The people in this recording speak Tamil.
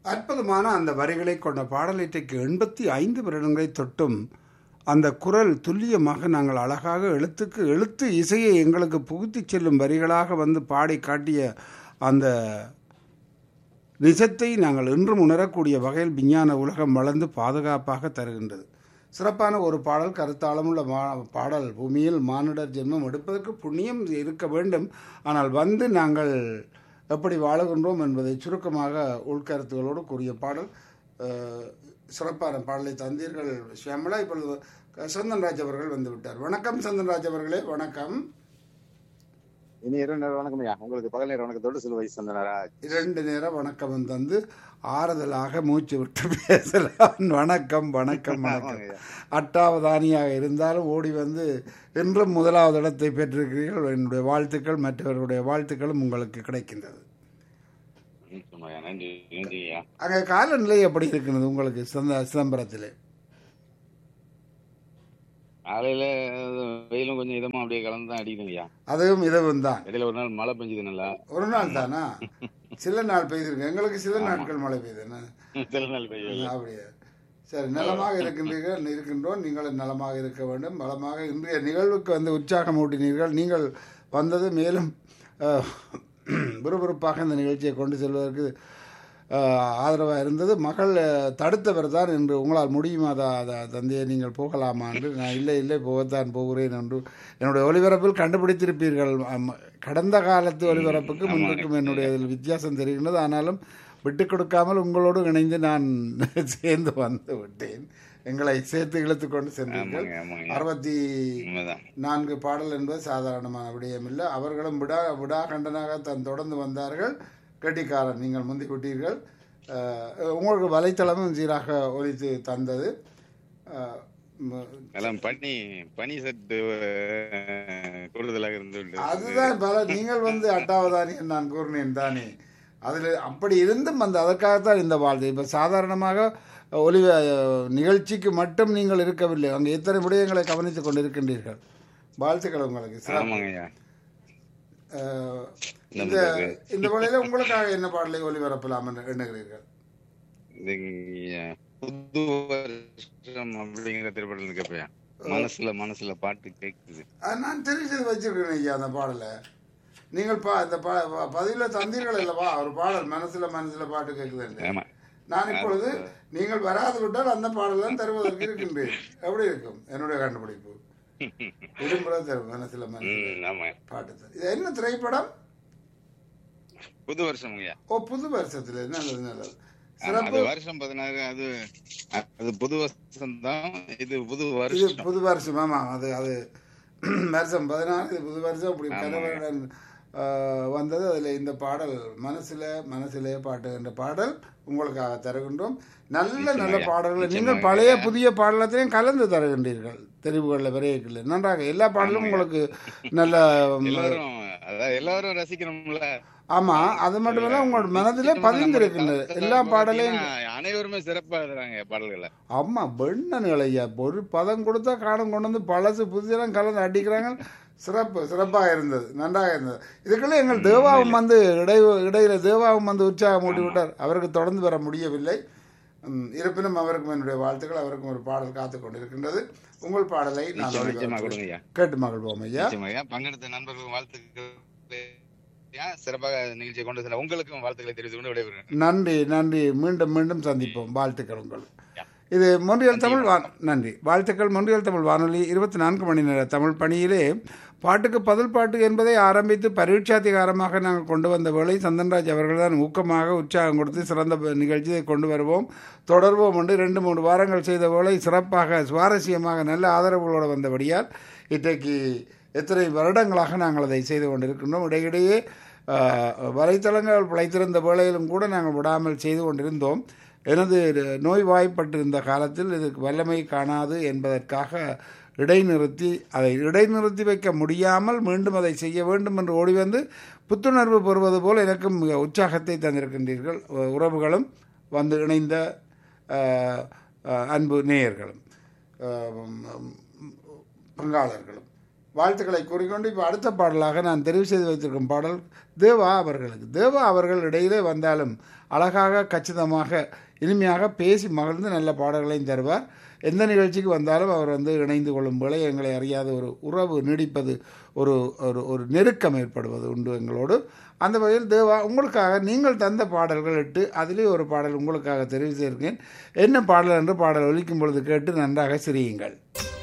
அற்புதமான அந்த வரிகளை கொண்ட பாடல் இன்றைக்கு எண்பத்தி ஐந்து வருடங்களை தொட்டும் அந்த குரல் துல்லியமாக நாங்கள் அழகாக எழுத்துக்கு எழுத்து இசையை எங்களுக்கு புகுத்திச் செல்லும் வரிகளாக வந்து பாடி காட்டிய அந்த நிஜத்தை நாங்கள் இன்றும் உணரக்கூடிய வகையில் விஞ்ஞான உலகம் வளர்ந்து பாதுகாப்பாக தருகின்றது சிறப்பான ஒரு பாடல் கருத்தாளமுள்ள மா பாடல் பூமியில் மானுடர் ஜென்மம் எடுப்பதற்கு புண்ணியம் இருக்க வேண்டும் ஆனால் வந்து நாங்கள் எப்படி வாழுகின்றோம் என்பதை சுருக்கமாக உள்கருத்துகளோடு கூறிய பாடல் அஹ், சிறப்பான பாடலை தந்தீர்கள் ஷியாமலா இப்பொழுது சந்தன்ராஜ் அவர்கள் வந்து விட்டார் வணக்கம் சந்தன்ராஜ் அவர்களே வணக்கம் இனி இரவு நேரம் வணக்கம் ஐயா உங்களுக்கு பகல் நேரம் வணக்கத்தோடு சில வயசு வந்தனாரா இரண்டு நேரம் வணக்கம் தந்து ஆறுதலாக மூச்சு விட்டு பேசலாம் வணக்கம் வணக்கம் வணக்கம் ஆமாங்க ஐயா அட்டாவதானியாக இருந்தாலும் ஓடி வந்து இன்றும் முதலாவது இடத்தை பெற்றிருக்கிறீர்கள் என்னுடைய வாழ்த்துக்கள் மற்றவர்களுடைய வாழ்த்துக்களும் உங்களுக்கு கிடைக்கின்றது ம், சும்மாய்யா நன்றி நன்றி ஐயா அங்கே காலநிலை எப்படி இருக்கிறது உங்களுக்கு சிதம்ப சிதம்பரத்திலே காலையில வெயிலும் கொஞ்சம் இதமா அப்படியே கலந்து தான் அடிக்குதுங்க ஐயா அதுவும் இதுவும் தான் இடையில ஒரு நாள் மழை பெஞ்சது நல்லா ஒரு நாள் தானா சில நாள் பெய்திருக்கு எங்களுக்கு சில நாட்கள் மழை பெய்யுது என்ன சில நாள் பெய்யும் அப்படியே சரி நலமாக இருக்கின்றீர்கள் இருக்கின்றோம் நீங்கள் நலமாக இருக்க வேண்டும் பலமாக இன்றைய நிகழ்வுக்கு வந்து உற்சாகம் ஊட்டினீர்கள் நீங்கள் வந்தது மேலும் அஹ், விறுவிறுப்பாக இந்த நிகழ்ச்சியை கொண்டு செல்வதற்கு ஆதரவாக இருந்தது மகள் அஹ், தடுத்தவர் தான் என்று உங்களால் முடியுமா தா தா- தந்தையை நீங்கள் போகலாமா என்று நான் இல்லை இல்லை போகத்தான் போகிறேன் என்று என்னுடைய ஒளிபரப்பில் கண்டுபிடித்திருப்பீர்கள் ஆமா. கடந்த காலத்து ஒளிபரப்புக்கு முன்பிற்கும் என்னுடைய இதில் வித்தியாசம் தெரிகின்றது ஆனாலும் விட்டு கொடுக்காமல் உங்களோடு இணைந்து நான் சேர்ந்து வந்து விட்டேன் எங்களை சேர்த்து இழுத்து கொண்டு சென்றீர்கள் ஆமாங்க ஆமாங்க அறுபத்தி உண்மைதான் நான்கு பாடல் என்பது சாதாரணமான விடயம் இல்லை அவர்களும் விடா விடா கண்டனாக தன் தொடர்ந்து வந்தார்கள் கெட்டிக்காரன் நீங்கள் முந்தி விட்டீர்கள் அஹ், உங்களுக்கு வலைத்தளமும் சீராக ஒலித்து தந்தது அஹ், ம- எல்லாம் பனி பனி சத்து அஹ், கூடுதலாக இருந்து விட்டது. அதுதான் பல நீங்கள் வந்து அட்டாவதானி நான் கூறினேன் தானே அதில் அப்படி இருந்தும் அந்த அதற்காகத்தான் இந்த வாழ்த்து இப்போ சாதாரணமாக ஒலி அஹ், நிகழ்ச்சிக்கு மட்டும் நீங்கள் இருக்கவில்லை அங்கே எத்தனை விடயங்களை கவனித்துக் கொண்டிருக்கின்றீர்கள் வாழ்த்துக்கள் உங்களுக்கு சிறப்பு. ஆமாங்க ஐயா அஹ், இந்த இந்த வழியில உங்களுக்காக என்ன பாடலை ஒளிபரப்பலாம் என்று எண்ணுகிறீர்கள் இது இங்க புது வருஷம் அப்படிங்கிற திரைப்படம் இருக்கப்பயா மனசுல மனசுல பாட்டு கேக்குது அஹ், நான் தெரிஞ்சது வச்சிருக்கேன் ஐயா அந்த பாடலை நீங்கள் பா இந்த ப ப- பதிவில் தந்தீர்கள் அல்லவா ஒரு பாடல் மனசுல மனசுல பாட்டு கேட்குது ஆமா நான் இப்பொழுது நீங்கள் வராது விட்டால் அந்த பாடல் தான் தருவதற்கு இருக்கின்றேன் எப்படி இருக்கும் என்னுடைய கண்டுபிடிப்பு விடுமுறை தரும் மனசுல மனசுல ம் ஆமா பாட்டு தரும் இது என்ன திரைப்படம் புது வருஷம் ஐயா ஓ புது வருஷத்துல நல்லது நல்லது ஆமா, சிறப்பு அது வருஷம் பதினாறு அது அது புது வருஷம் தான் இது புது இது வருஷம் புது வருஷம் ஆமா அது அது வருஷம் பதினாறு இது புது வருஷம் இப்படி கணவருடன் ஆஹ், வந்தது அதில் இந்த பாடல் மனசுல மனசிலே பாட்டு என்ற பாடல் உங்களுக்காக தருகின்றோம் நல்ல நல்ல பாடல்களை நீங்கள் பழைய புதிய பாடலத்தையும் கலந்து தருகின்றீர்கள் தெரிவுகளில் விரைவில் நன்றாக எல்லா பாடலும் உங்களுக்கு நல்ல எல்லாரும் அதாவது எல்லாரும் ரசிக்கணும்ல ஆமா அது மட்டுமல்ல உங்களோட மனதிலே பதிந்திருக்கின்றது எல்லா பாடலையும் பாத்தீங்கன்னா, அனைவருமே சிறப்பா எழுதுறாங்க பாடல்களை ஆமா வெண்ணன் ஐயா ஒரு பதம் கொடுத்தா காலம் கொண்டு வந்து பழசு புதியெல்லாம் கலந்து அடிக்கிறாங்க சிறப்பு சிறப்பாக இருந்தது நன்றாக இருந்தது இதுக்குள்ள எங்கள் தேவாவும் வந்து இடை இடையில தேவாவும் வந்து உற்சாகம் ஊட்டி விட்டார் அவருக்கு தொடர்ந்து வர முடியவில்லை ம், இருப்பினும் அவருக்கும் என்னுடைய வாழ்த்துக்கள் அவருக்கும் ஒரு பாடல் காத்து கொண்டிருக்கின்றது உங்கள் பாடலை நான் நிச்சயமா, நிச்சயமா ஒளிபரப்புகிறேன். கொடுங்க ஐயா கேட்டு மகிழ்வோம் ஐயா நிச்சயமா ஐயா பங்கெடுத்த நண்பர்கள் வாழ்த்துக்கள் ஐயா, சிறப்பாக நிகழ்ச்சியை கொண்டு செல்ல உங்களுக்கும் வாழ்த்துக்களை தெரிவித்து கொண்டு விடைபெறுகிறேன் நன்றி நன்றி மீண்டும் மீண்டும் சந்திப்போம் வாழ்த்துக்கள் உங்களுக்கு இது மொன்றியல் தமிழ் வா நன்றி வாழ்த்துக்கள் மொன்றியல் தமிழ் வானொலி இருபத்தி நான்கு மணி நேர தமிழ் பணியிலே பாட்டுக்கு பதில் பாட்டு என்பதை ஆரம்பித்து பரீட்சாதிகாரமாக நாங்கள் கொண்டு வந்த வேளை சந்தன்ராஜ் அவர்கள் தான் ஊக்கமாக உற்சாகம் கொடுத்து சிறந்த ப- நிகழ்ச்சியை கொண்டு வருவோம் தொடர்வோம் என்று ரெண்டு மூணு வாரங்கள் செய்த வேளை சிறப்பாக சுவாரஸ்யமாக நல்ல ஆதரவுகளோடு வந்தபடியால் இன்றைக்கு எத்தனை வருடங்களாக நாங்கள் அதை செய்து கொண்டிருக்கின்றோம் இடையிடையே ஆஹ், வலைத்தளங்கள் பிழைத்திருந்த வேளையிலும் கூட நாங்கள் விடாமல் செய்து கொண்டிருந்தோம் எனது நோய்வாய்ப்பட்டிருந்த காலத்தில் இதுக்கு வல்லமை காணாது என்பதற்காக இடைநிறுத்தி அதை இடைநிறுத்தி வைக்க முடியாமல் மீண்டும் அதை செய்ய வேண்டும் என்று ஓடி வந்து புத்துணர்வு பெறுவது போல் எனக்கும் மிக உற்சாகத்தை தந்திருக்கின்றீர்கள் உ- உறவுகளும் வந்து இணைந்த ஆஹ், ஆஹ், அன்பு நேயர்களும் ஆஹ், ம், பங்காளர்களும் வாழ்த்துக்களை கூறிக்கொண்டு இப்போ அடுத்த பாடலாக நான் தெரிவு செய்து வைத்திருக்கும் பாடல் தேவா அவர்களுக்கு தேவா அவர்கள் இடையிலே வந்தாலும் அழகாக கச்சிதமாக இனிமையாக பேசி மகிழ்ந்து நல்ல பாடல்களையும் தருவார் எந்த நிகழ்ச்சிக்கு வந்தாலும் அவர் வந்து இணைந்து கொள்ளும் போல எங்களை அறியாத ஒரு உறவு நீடிப்பது ஒரு ஒரு ஒரு நெருக்கம் ஏற்படுவது உண்டு எங்களோடு அந்த வகையில் தேவா உங்களுக்காக நீங்கள் தந்த பாடல்கள் இட்டு அதிலே ஒரு பாடல் உங்களுக்காக தெரிவு செய்திருக்கேன் என்ன பாடல் என்று பாடல் ஒலிக்கும் பொழுது கேட்டு நன்றாக சிரியுங்கள்